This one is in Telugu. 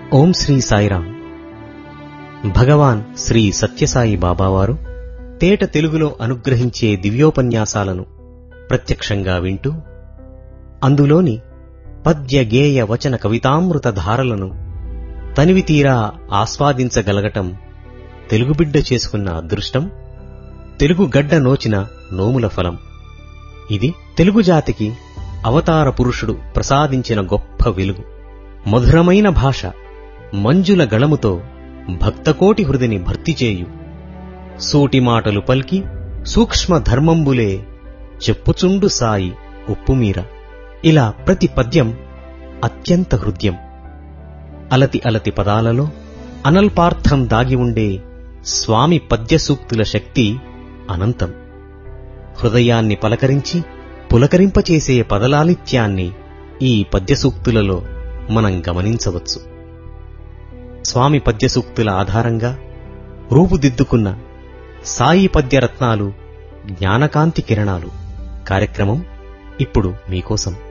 ఓం శ్రీ సాయిరాం భగవాన్ శ్రీ సత్యసాయి బాబావారు తేట తెలుగులో అనుగ్రహించే దివ్యోపన్యాసాలను ప్రత్యక్షంగా వింటూ అందులోని పద్య గేయ వచన కవితామృత ధారలను తనివితీరా ఆస్వాదించగలగటం తెలుగుబిడ్డ చేసుకున్న అదృష్టం తెలుగు గడ్డ నోచిన నోముల ఫలం ఇది తెలుగు జాతికి అవతార పురుషుడు ప్రసాదించిన గొప్ప వెలుగు మధురమైన భాష మంజుల గళముతో భక్తకోటి హృదిని భర్తి చేయు సూటి మాటలు పల్కి సూక్ష్మ ధర్మంబులే చెప్పుచుండు సాయి ఉప్పుమీర ఇలా ప్రతి పద్యం అత్యంత హృద్యం అలతి అలతి పదాలలో అనల్పార్థం దాగి ఉండే స్వామి పద్యసూక్తుల శక్తి అనంతం హృదయాన్ని పలకరించి పులకరింపచేసే పదలాలిత్యాన్ని ఈ పద్యసూక్తులలో మనం గమనించవచ్చు స్వామి పద్యసూక్తుల ఆధారంగా రూపుదిద్దుకున్న సాయి పద్యరత్నాలు జ్ఞానకాంతి కిరణాలు కార్యక్రమం ఇప్పుడు మీకోసం